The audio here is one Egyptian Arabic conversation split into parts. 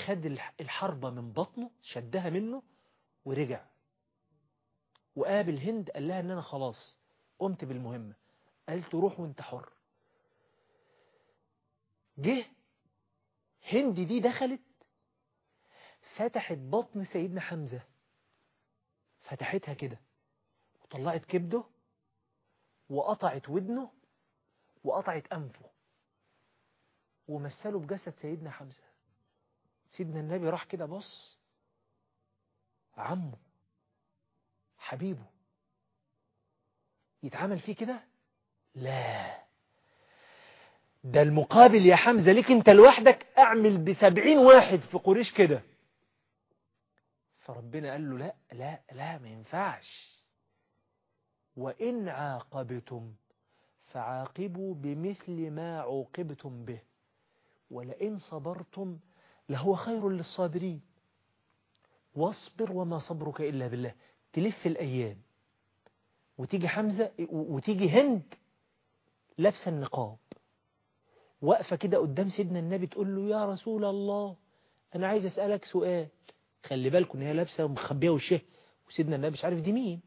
خد الح- الحربة من بطنه شدها منه ورجع وقابل هند قال لها ان انا خلاص قمت بالمهمة قالت له روح وانت حر جه هند دي دخلت فتحت بطن سيدنا حمزة فتحتها كده وطلعت كبده وقطعت ودنه وقطعت أنفه ومثله بجسد سيدنا حمزة سيدنا النبي راح كده بص عمه حبيبه يتعمل فيه كده لا ده المقابل يا حمزة ليك انت لوحدك اعمل بسبعين واحد في قريش كده فربنا قال له لا لا لا ما ينفعش وإن عاقبتم فعاقبوا بمثل ما عوقبتم به ولئن صبرتم لهو خير للصابرين واصبر وما صبرك إلا بالله تلف الأيام وتيجي حمزة وتيجي هند لابسه النقاب واقفة كده قدام سيدنا النبي تقول له يا رسول الله أنا عايز أسألك سؤال خلي بالكم إن هي لابسة ومخبية وشها وسيدنا النبي مش عارف دي مين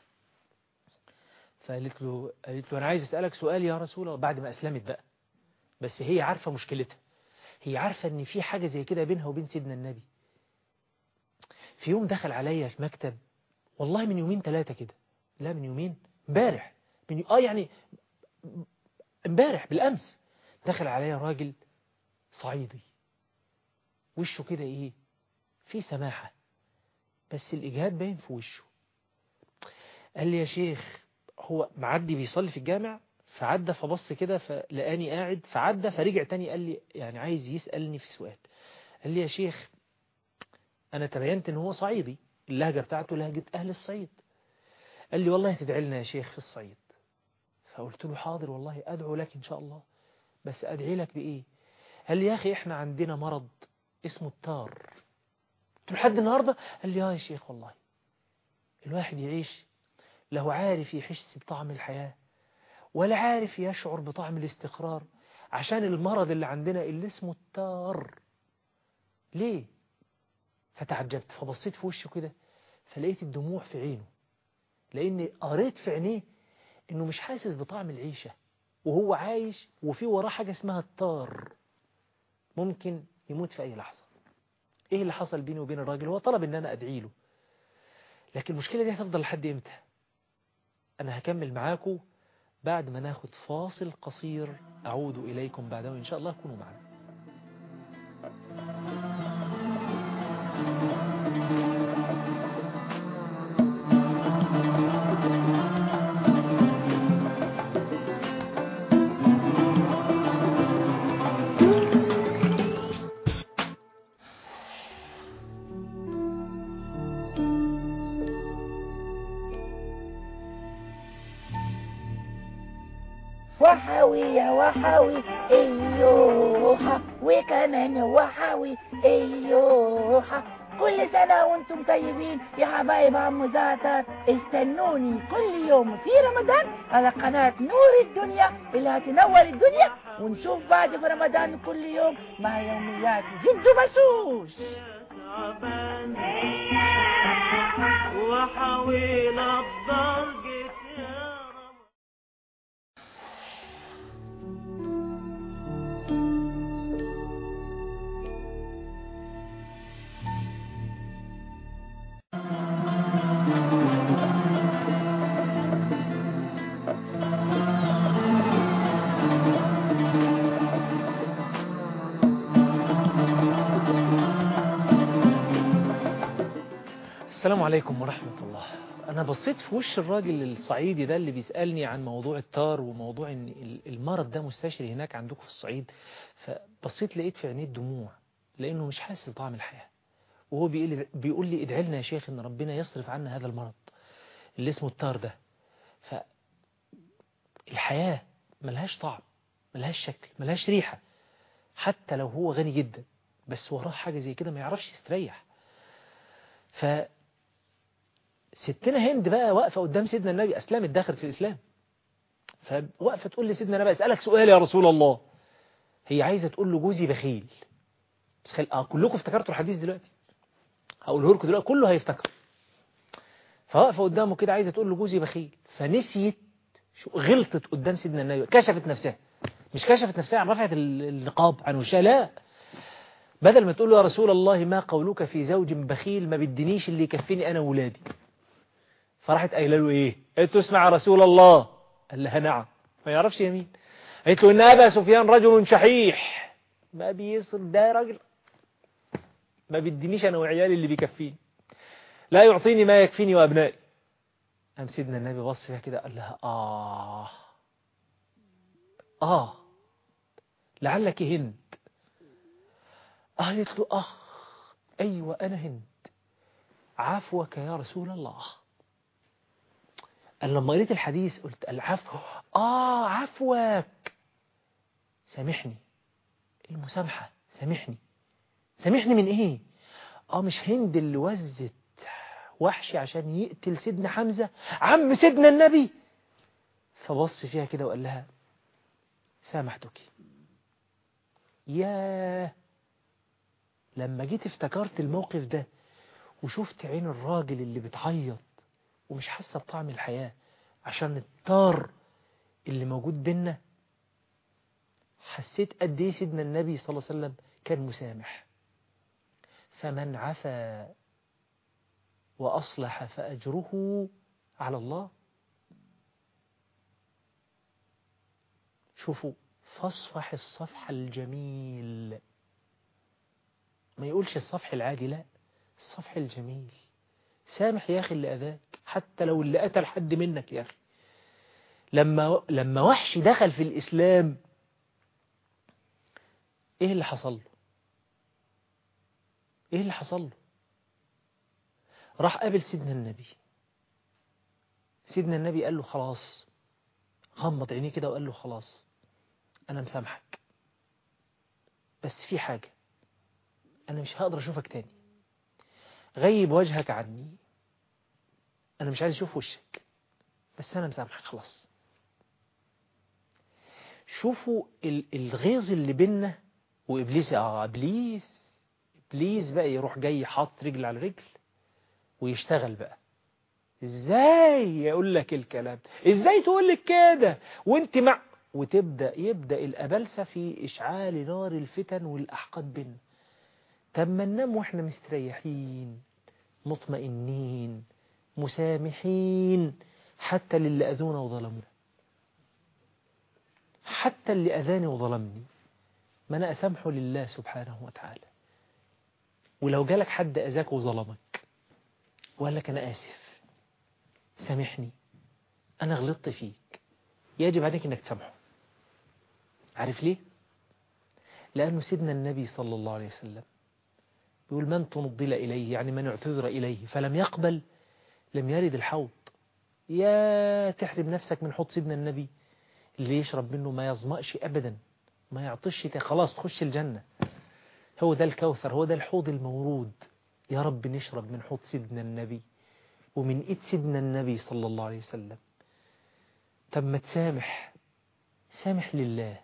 فقالت له قالت له أنا عايز أسألك سؤال يا رسول الله بعد ما أسلمت بقى بس هي عارفة مشكلتها هي عارفة إن في حاجة زي كده بينها وبين سيدنا النبي في يوم دخل عليا في مكتب والله من يومين ثلاثة كده لا من يومين امبارح من اه يعني امبارح بالأمس دخل عليا راجل صعيدي وشه كده ايه في سماحة بس الإجهاد باين في وشه قال لي يا شيخ هو معدي بيصلي في الجامع فعدى فبص كده فلقاني قاعد فعدى فرجع تاني قال لي يعني عايز يسألني في سؤال قال لي يا شيخ أنا تبينت إن هو صعيدي اللهجة بتاعته لهجة أهل الصعيد قال لي والله تدعي لنا يا شيخ في الصعيد فقلت له حاضر والله أدعو لك إن شاء الله بس أدعي لك بإيه قال لي يا أخي إحنا عندنا مرض اسمه التار قلت له لحد النهاردة قال لي آه يا شيخ والله الواحد يعيش له عارف يحس بطعم الحياة ولا عارف يشعر بطعم الاستقرار عشان المرض اللي عندنا اللي اسمه التار ليه فتعجبت فبصيت في وشه كده فلقيت الدموع في عينه لأني قريت في عينيه إنه مش حاسس بطعم العيشة وهو عايش وفي وراه حاجة اسمها التار ممكن يموت في أي لحظة إيه اللي حصل بيني وبين الراجل هو طلب إن أنا أدعي له لكن المشكلة دي هتفضل لحد إمتى أنا هكمل معاكم بعد ما ناخد فاصل قصير أعود إليكم بعده إن شاء الله كونوا معنا وحوي يا وحوي ايوها وكمان وحوي ايوها كل سنة وانتم طيبين يا حبايب عم زعتر استنوني كل يوم في رمضان على قناة نور الدنيا اللي هتنور الدنيا ونشوف بعد في رمضان كل يوم مع يوميات جد بشوش وحاول الضرق يا رب السلام عليكم ورحمة الله أنا بصيت في وش الراجل الصعيدي ده اللي بيسألني عن موضوع التار وموضوع إن ال- المرض ده مستشري هناك عندكم في الصعيد فبصيت لقيت في عينيه الدموع لأنه مش حاسس بطعم الحياة وهو بيقول لي, بيقول لي ادعي لنا يا شيخ إن ربنا يصرف عنا هذا المرض اللي اسمه التار ده فالحياة ملهاش طعم ملهاش شكل ملهاش ريحة حتى لو هو غني جدا بس وراه حاجة زي كده ما يعرفش يستريح ف ستنا هند بقى واقفة قدام سيدنا النبي أسلمت داخل في الإسلام فواقفة تقول لسيدنا النبي أسألك سؤال يا رسول الله هي عايزة تقول له جوزي بخيل بس خل... اه كلكم افتكرتوا الحديث دلوقتي هقوله لكم دلوقتي كله هيفتكر فواقفه قدامه كده عايزه تقول له جوزي بخيل فنسيت شو غلطت قدام سيدنا النبي كشفت نفسها مش كشفت نفسها عن رفعت ال- النقاب عن وشها لا بدل ما تقول له يا رسول الله ما قولك في زوج بخيل ما بدنيش اللي يكفيني انا وولادي فراحت قايله له ايه قالت له اسمع يا رسول الله قال لها نعم ما يعرفش يمين قالت له ان ابا سفيان رجل شحيح ما بيصل ده راجل ما بدنيش انا وعيالي اللي بيكفيني لا يعطيني ما يكفيني وابنائي قام سيدنا النبي بص فيها كده قال لها اه اه لعلك هند قالت له اه ايوه انا هند عفوك يا رسول الله قال لما قريت الحديث قلت العفو آه عفوك سامحني المسامحة سامحني سامحني من إيه آه مش هند اللي وزت وحشي عشان يقتل سيدنا حمزة عم سيدنا النبي فبص فيها كده وقال لها سامحتك ياه لما جيت افتكرت الموقف ده وشفت عين الراجل اللي بتعيط ومش حاسة بطعم الحياة عشان الطار اللي موجود بينا حسيت قد ايه سيدنا النبي صلى الله عليه وسلم كان مسامح فمن عفا وأصلح فأجره على الله شوفوا فاصفح الصفح الجميل ما يقولش الصفح العادي لا الصفح الجميل سامح يا أخي اللي أذاك حتى لو اللي قتل حد منك يا أخي لما لما وحش دخل في الإسلام إيه اللي حصل له إيه اللي حصل له راح قابل سيدنا النبي سيدنا النبي قال له خلاص غمض عينيه كده وقال له خلاص أنا مسامحك بس في حاجة أنا مش هقدر أشوفك تاني غيب وجهك عني أنا مش عايز أشوف وشك بس أنا مسامحك خلاص شوفوا ال- الغيظ اللي بينا وإبليس آه إبليس إبليس بقى يروح جاي حاطط رجل على رجل ويشتغل بقى ازاي يقول لك الكلام ده؟ ازاي تقول لك كده وانت مع وتبدا يبدا الابلسه في اشعال نار الفتن والاحقاد بينا طب ما ننام واحنا مستريحين مطمئنين مسامحين حتى للي اذونا وظلمونا حتى اللي اذاني وظلمني ما انا اسامحه لله سبحانه وتعالى ولو جالك حد اذاك وظلمك وقال لك أنا آسف سامحني أنا غلطت فيك يجب عليك أنك تسامحه عارف ليه؟ لأنه سيدنا النبي صلى الله عليه وسلم يقول من تنضل إليه يعني من اعتذر إليه فلم يقبل لم يرد الحوض يا تحرم نفسك من حوض سيدنا النبي اللي يشرب منه ما يظمأش أبدا ما يعطش خلاص تخش الجنة هو ده الكوثر هو ده الحوض المورود يا رب نشرب من حوض سيدنا النبي ومن ايد سيدنا النبي صلى الله عليه وسلم طب ما تسامح سامح لله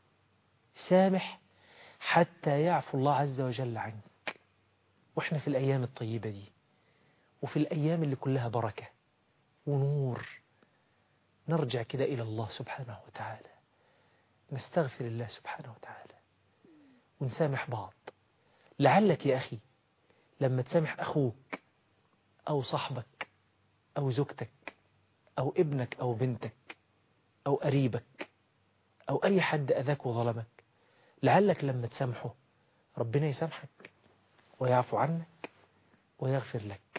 سامح حتى يعفو الله عز وجل عنك واحنا في الايام الطيبة دي وفي الايام اللي كلها بركة ونور نرجع كده الى الله سبحانه وتعالى نستغفر الله سبحانه وتعالى ونسامح بعض لعلك يا اخي لما تسامح أخوك أو صاحبك أو زوجتك أو ابنك أو بنتك أو قريبك أو أي حد أذاك وظلمك لعلك لما تسامحه ربنا يسامحك ويعفو عنك ويغفر لك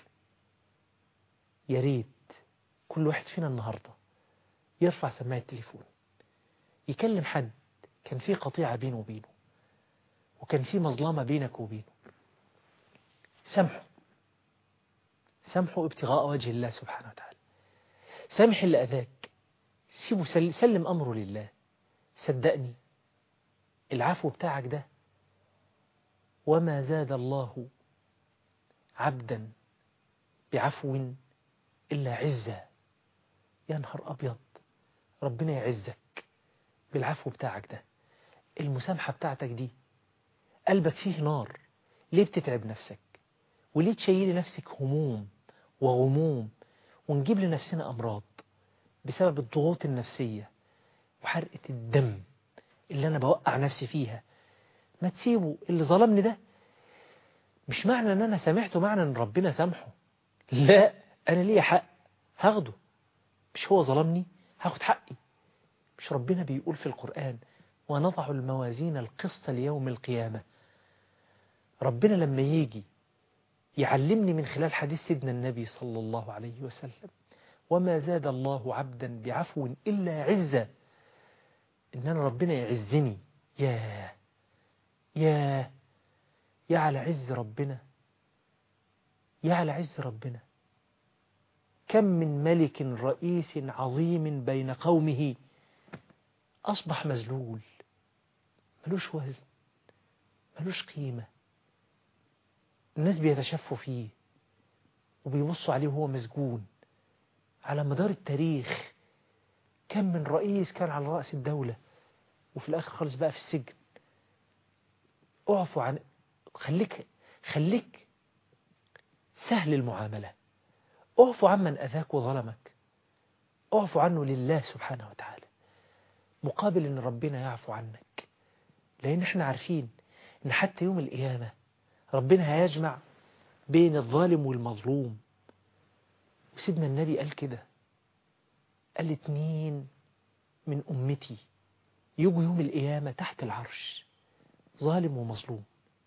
يا ريت كل واحد فينا النهاردة يرفع سماعة التليفون يكلم حد كان في قطيعة بينه وبينه وكان في مظلمة بينك وبينه سامحوا سامحوا ابتغاء وجه الله سبحانه وتعالى سامح اللي أذاك سيبه سل- سلم أمره لله صدقني العفو بتاعك ده وما زاد الله عبدا بعفو إلا عزة يا نهار أبيض ربنا يعزك بالعفو بتاعك ده المسامحة بتاعتك دي قلبك فيه نار ليه بتتعب نفسك وليه تشيلي نفسك هموم وغموم ونجيب لنفسنا أمراض بسبب الضغوط النفسية وحرقة الدم اللي أنا بوقع نفسي فيها ما تسيبوا اللي ظلمني ده مش معنى ان انا سامحته معنى ان ربنا سامحه لا انا ليا حق هاخده مش هو ظلمني هاخد حقي مش ربنا بيقول في القرآن ونضع الموازين القسط ليوم القيامة ربنا لما يجي يعلمني من خلال حديث سيدنا النبي صلى الله عليه وسلم وما زاد الله عبدا بعفو إلا عزة إن أنا ربنا يعزني يا يا يا على عز ربنا يا على عز ربنا كم من ملك رئيس عظيم بين قومه أصبح مذلول ملوش وزن ملوش قيمة الناس بيتشفوا فيه وبيبصوا عليه وهو مسجون على مدار التاريخ كم من رئيس كان على رأس الدولة وفي الآخر خالص بقى في السجن اعفوا عن خليك خليك سهل المعاملة اعفوا عمن أذاك وظلمك اعفوا عنه لله سبحانه وتعالى مقابل ان ربنا يعفو عنك لان احنا عارفين ان حتى يوم القيامة ربنا هيجمع بين الظالم والمظلوم وسيدنا النبي قال كده قال اتنين من أمتي يجوا يوم القيامة تحت العرش ظالم ومظلوم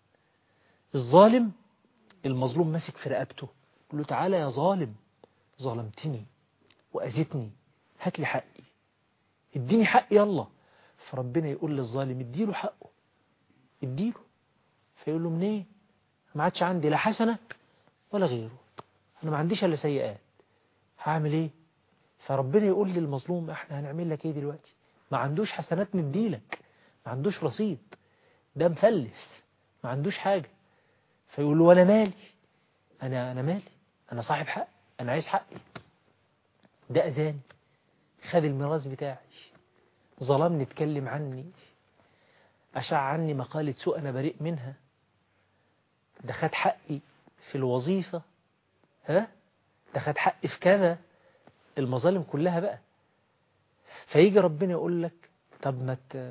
الظالم المظلوم ماسك في رقبته يقول له تعالى يا ظالم ظلمتني وأذيتني هات لي حقي اديني حقي يلا فربنا يقول للظالم اديله حقه اديله فيقول له منين ما عادش عندي لا حسنة ولا غيره انا ما عنديش الا سيئات هعمل ايه فربنا يقول للمظلوم احنا هنعمل لك ايه دلوقتي ما عندوش حسنات نديلك ما عندوش رصيد ده مفلس ما عندوش حاجة فيقول له وانا مالي انا انا مالي انا صاحب حق انا عايز حقي ده اذاني خد الميراث بتاعي ظلمني اتكلم عني أشع عني مقالة سوء أنا بريء منها ده خد حقي في الوظيفة ها ده خد حقي في كذا المظالم كلها بقى فيجي ربنا يقول لك طب ما ت...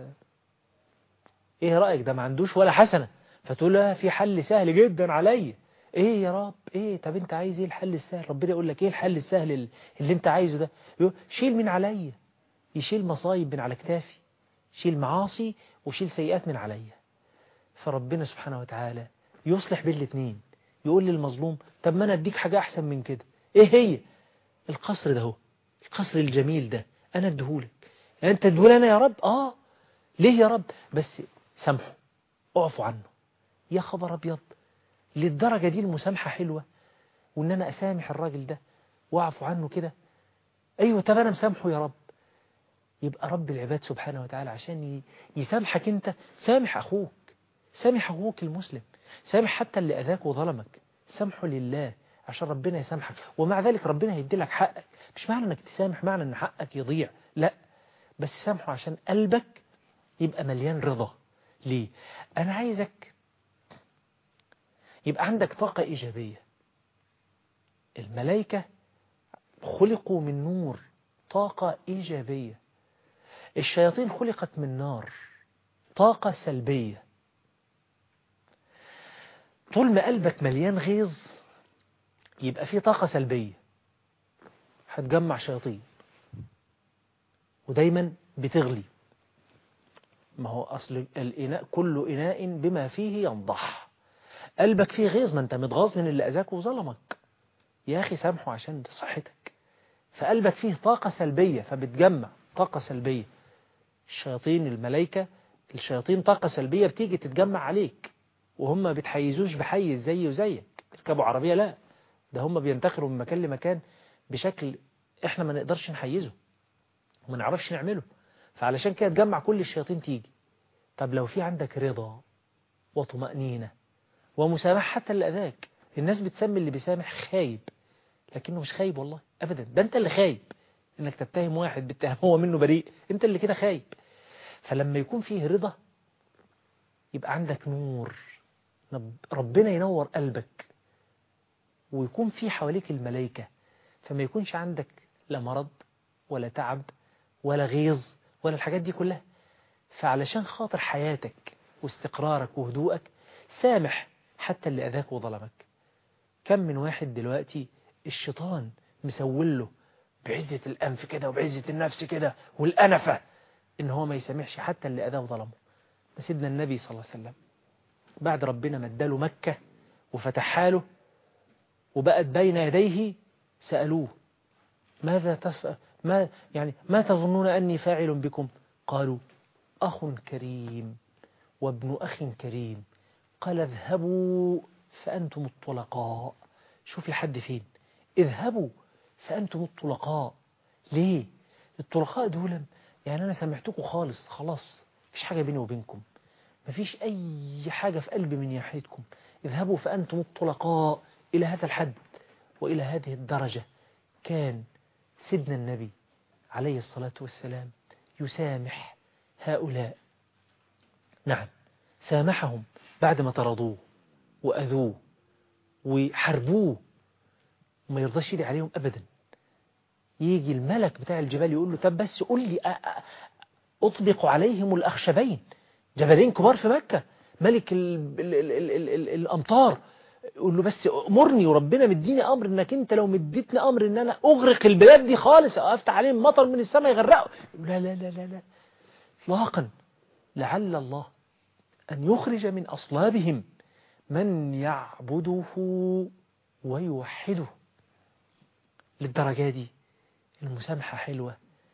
ايه رأيك ده ما عندوش ولا حسنة فتقول له في حل سهل جدا عليا ايه يا رب ايه طب انت عايز ايه الحل السهل ربنا يقول لك ايه الحل السهل اللي انت عايزه ده يقول شيل من عليا يشيل مصايب من على كتافي شيل معاصي وشيل سيئات من عليا فربنا سبحانه وتعالى يصلح بين الاثنين يقول للمظلوم طب ما انا اديك حاجة احسن من كده ايه هي القصر ده هو القصر الجميل ده انا اديهولك انت اديهولي انا يا رب اه ليه يا رب بس سامحه اعفو عنه يا خبر ابيض للدرجة دي المسامحة حلوة وان انا اسامح الراجل ده واعفو عنه كده ايوه طب انا مسامحه يا رب يبقى رب العباد سبحانه وتعالى عشان يسامحك انت سامح اخوك سامح اخوك المسلم سامح حتى اللي اذاك وظلمك سامحه لله عشان ربنا يسامحك ومع ذلك ربنا هيدي لك حقك مش معنى انك تسامح معنى ان حقك يضيع لا بس سامحه عشان قلبك يبقى مليان رضا ليه انا عايزك يبقى عندك طاقة إيجابية الملائكة خلقوا من نور طاقة إيجابية الشياطين خلقت من نار طاقة سلبية طول ما قلبك مليان غيظ يبقى فيه طاقة سلبية هتجمع شياطين ودايما بتغلي ما هو أصل الإناء كل إناء بما فيه ينضح قلبك فيه غيظ ما انت متغاظ من اللي أذاك وظلمك يا أخي سامحه عشان ده صحتك فقلبك فيه طاقة سلبية فبتجمع طاقة سلبية الشياطين الملائكة الشياطين طاقة سلبية بتيجي تتجمع عليك وهم بتحيزوش بحيز زي وزيك تركبوا عربية لا ده هم بينتقلوا من مكان لمكان بشكل احنا ما نقدرش نحيزه وما نعرفش نعمله فعلشان كده تجمع كل الشياطين تيجي طب لو في عندك رضا وطمأنينة ومسامحة حتى اللي أذاك الناس بتسمي اللي بيسامح خايب لكنه مش خايب والله أبدا ده أنت اللي خايب إنك تتهم واحد بتهم هو منه بريء أنت اللي كده خايب فلما يكون فيه رضا يبقى عندك نور نب- ربنا ينور قلبك ويكون في حواليك الملائكة فما يكونش عندك لا مرض ولا تعب ولا غيظ ولا الحاجات دي كلها فعلشان خاطر حياتك واستقرارك وهدوءك سامح حتى اللي أذاك وظلمك كم من واحد دلوقتي الشيطان مسوله بعزة الأنف كده وبعزة النفس كده والأنفة إن هو ما يسامحش حتى اللي أذاه وظلمه سيدنا النبي صلى الله عليه وسلم بعد ربنا مداله مكة وفتحها له وبقت بين يديه سألوه ماذا تف... ما يعني ما تظنون أني فاعل بكم قالوا أخ كريم وابن أخ كريم قال اذهبوا فأنتم الطلقاء شوف لحد فين اذهبوا فأنتم الطلقاء ليه الطلقاء دول يعني أنا سامحتكم خالص خلاص مفيش حاجة بيني وبينكم مفيش أي حاجة في قلبي من ناحيتكم اذهبوا فأنتم الطلقاء إلى هذا الحد وإلى هذه الدرجة كان سيدنا النبي عليه الصلاة والسلام يسامح هؤلاء نعم سامحهم بعد ما طردوه وأذوه وحربوه وما يرضاش يدي عليهم أبدا يجي الملك بتاع الجبال يقول له طب بس قول لي أ- أ- أطبق عليهم الأخشبين جبلين كبار في مكة ملك ال ال ال ال ال ال الأمطار يقول له بس أمرني وربنا مديني أمر إنك أنت لو مديتني أمر إن أنا أغرق البلاد دي خالص أو أفتح عليهم مطر من السماء يغرقوا يقول لا لا لا لا لا إطلاقا لعل الله أن يخرج من أصلابهم من يعبده ويوحده للدرجة دي المسامحة حلوة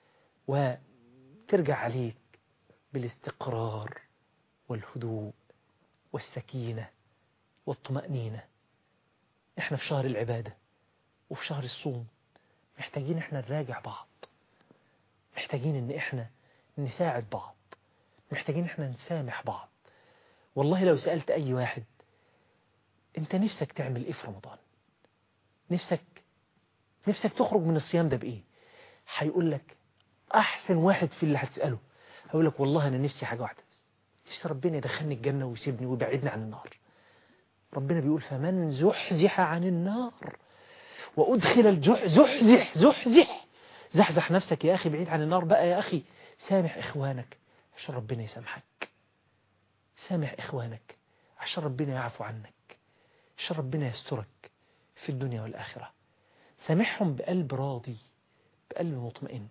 وترجع عليك بالاستقرار والهدوء والسكينة والطمأنينة احنا في شهر العبادة وفي شهر الصوم محتاجين احنا نراجع بعض محتاجين ان احنا نساعد بعض محتاجين احنا نسامح بعض والله لو سألت اي واحد انت نفسك تعمل ايه في رمضان نفسك نفسك تخرج من الصيام ده بايه هيقول لك احسن واحد في اللي هتسأله هيقول لك والله انا نفسي حاجة واحدة بس نفسي ربنا يدخلني الجنة ويسيبني ويبعدني عن النار ربنا بيقول فمن زحزح عن النار وأدخل الجح زحزح زحزح زحزح نفسك يا أخي بعيد عن النار بقى يا أخي سامح إخوانك عشان ربنا يسامحك سامح إخوانك عشان ربنا يعفو عنك عشان ربنا يسترك في الدنيا والآخرة سامحهم بقلب راضي بقلب مطمئن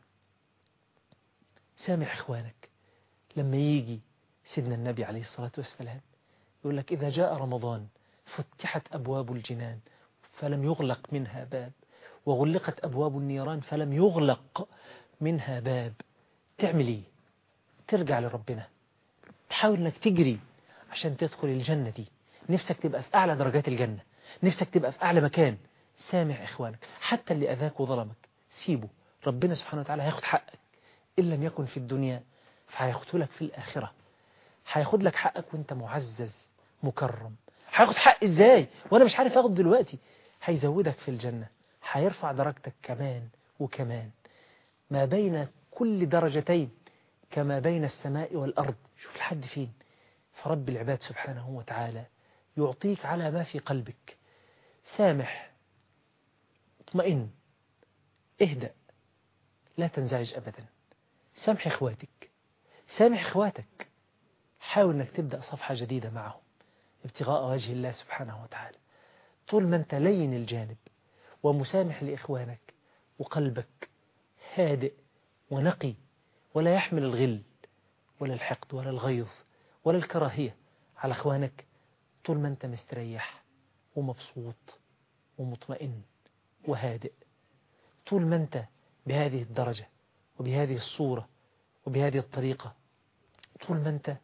سامح إخوانك لما يجي سيدنا النبي عليه الصلاة والسلام يقول لك إذا جاء رمضان فتحت أبواب الجنان فلم يغلق منها باب وغلقت أبواب النيران فلم يغلق منها باب تعمل إيه ترجع لربنا تحاول أنك تجري عشان تدخل الجنة دي نفسك تبقى في أعلى درجات الجنة نفسك تبقى في أعلى مكان سامح إخوانك حتى اللي أذاك وظلمك سيبه ربنا سبحانه وتعالى هياخد حقك إن لم يكن في الدنيا فهياخده لك في الآخرة هياخد لك حقك وانت معزز مكرم هياخد حق ازاي وانا مش عارف اخد دلوقتي هيزودك في الجنة هيرفع درجتك كمان وكمان ما بين كل درجتين كما بين السماء والأرض شوف لحد فين فرب العباد سبحانه وتعالى يعطيك على ما في قلبك سامح اطمئن اهدأ لا تنزعج أبدا سامح إخواتك سامح إخواتك حاول أنك تبدأ صفحة جديدة معهم ابتغاء وجه الله سبحانه وتعالى طول ما أنت لين الجانب ومسامح لإخوانك وقلبك هادئ ونقي ولا يحمل الغل ولا الحقد ولا الغيظ ولا الكراهية على إخوانك طول ما أنت مستريح ومبسوط ومطمئن وهادئ طول ما أنت بهذه الدرجة وبهذه الصورة وبهذه الطريقة طول ما أنت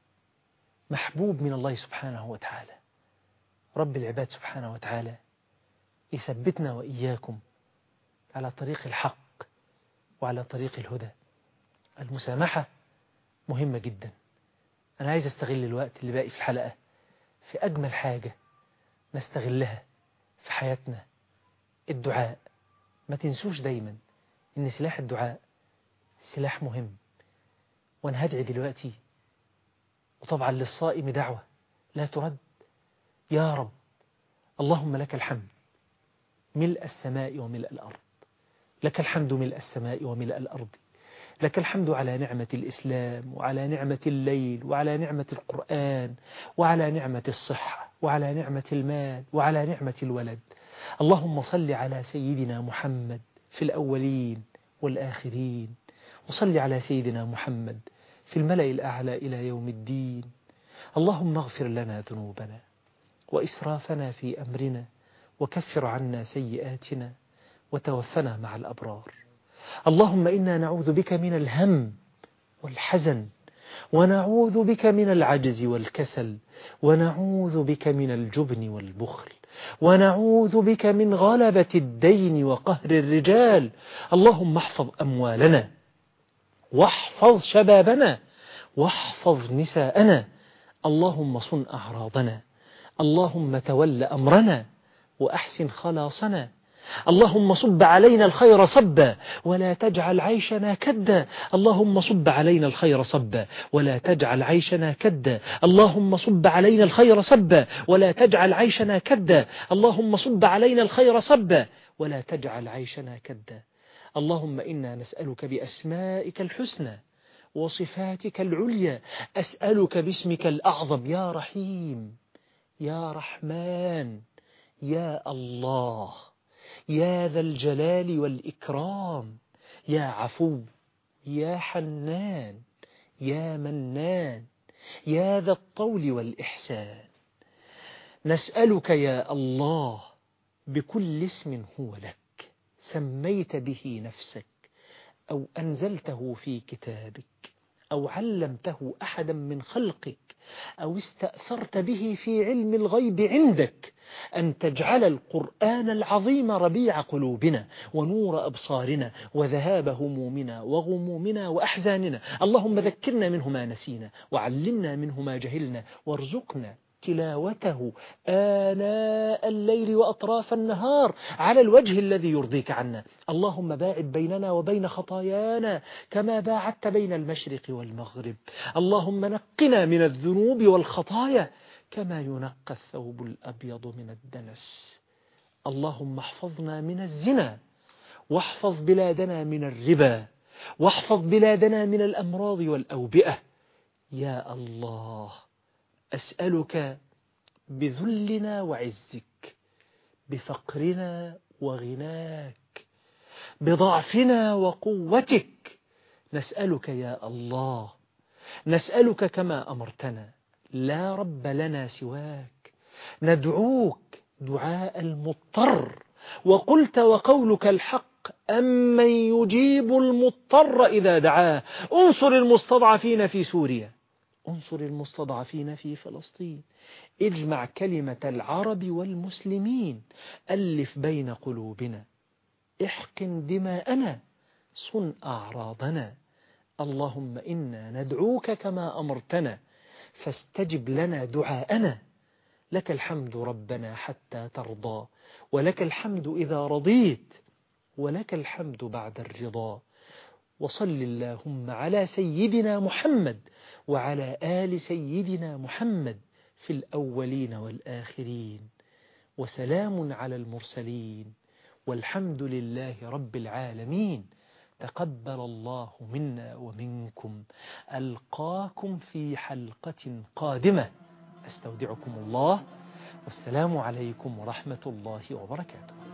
محبوب من الله سبحانه وتعالى رب العباد سبحانه وتعالى يثبتنا وإياكم على طريق الحق وعلى طريق الهدى المسامحة مهمة جدا أنا عايز أستغل الوقت اللي باقي في الحلقة في أجمل حاجة نستغلها في حياتنا الدعاء ما تنسوش دايما إن سلاح الدعاء سلاح مهم وأنا هدعي دلوقتي وطبعا للصائم دعوة لا ترد يا رب اللهم لك الحمد ملء السماء وملء الأرض لك الحمد ملء السماء وملء الأرض لك الحمد على نعمة الإسلام وعلى نعمة الليل وعلى نعمة القرآن وعلى نعمة الصحة وعلى نعمة المال وعلى نعمة الولد اللهم صل على سيدنا محمد في الأولين والآخرين وصل على سيدنا محمد في الملأ الأعلى إلى يوم الدين اللهم اغفر لنا ذنوبنا وإسرافنا في أمرنا وكفر عنا سيئاتنا وتوفنا مع الأبرار اللهم إنا نعوذ بك من الهم والحزن ونعوذ بك من العجز والكسل ونعوذ بك من الجبن والبخل ونعوذ بك من غلبة الدين وقهر الرجال اللهم احفظ أموالنا واحفظ شبابنا واحفظ نساءنا اللهم صن أعراضنا اللهم تول أمرنا وأحسن خلاصنا اللهم صب علينا الخير صبا ولا تجعل عيشنا كدا اللهم صب علينا الخير صبا ولا تجعل عيشنا كدا اللهم صب علينا الخير صبا ولا تجعل عيشنا كدا اللهم صب علينا الخير صبا ولا تجعل عيشنا كدا اللهم إنا نسألك بأسمائك الحسنى وصفاتك العليا أسألك باسمك الأعظم يا رحيم يا رحمن يا الله يا ذا الجلال والإكرام يا عفو يا حنان يا منان يا ذا الطول والإحسان نسألك يا الله بكل اسم هو لك سميت به نفسك أو أنزلته في كتابك أو علمته أحدا من خلقك أو استأثرت به في علم الغيب عندك أن تجعل القرآن العظيم ربيع قلوبنا ونور أبصارنا وذهاب همومنا وغمومنا وأحزاننا اللهم ذكرنا منه ما نسينا وعلمنا منه ما جهلنا وارزقنا تلاوته آناء الليل وأطراف النهار على الوجه الذي يرضيك عنا اللهم باعد بيننا وبين خطايانا كما باعدت بين المشرق والمغرب اللهم نقنا من الذنوب والخطايا كما ينقى الثوب الأبيض من الدنس اللهم احفظنا من الزنا واحفظ بلادنا من الربا واحفظ بلادنا من الأمراض والأوبئة يا الله أسألك بذلنا وعزك بفقرنا وغناك بضعفنا وقوتك نسألك يا الله نسألك كما أمرتنا لا رب لنا سواك ندعوك دعاء المضطر وقلت وقولك الحق أمن يجيب المضطر إذا دعاه انصر المستضعفين في سوريا انصر المستضعفين في فلسطين اجمع كلمة العرب والمسلمين ألف بين قلوبنا احقن دماءنا صن أعراضنا اللهم إنا ندعوك كما أمرتنا فاستجب لنا دعاءنا لك الحمد ربنا حتى ترضى ولك الحمد إذا رضيت ولك الحمد بعد الرضا وصل اللهم على سيدنا محمد وعلى آل سيدنا محمد في الأولين والآخرين وسلام على المرسلين والحمد لله رب العالمين تقبل الله منا ومنكم ألقاكم في حلقة قادمة أستودعكم الله والسلام عليكم ورحمة الله وبركاته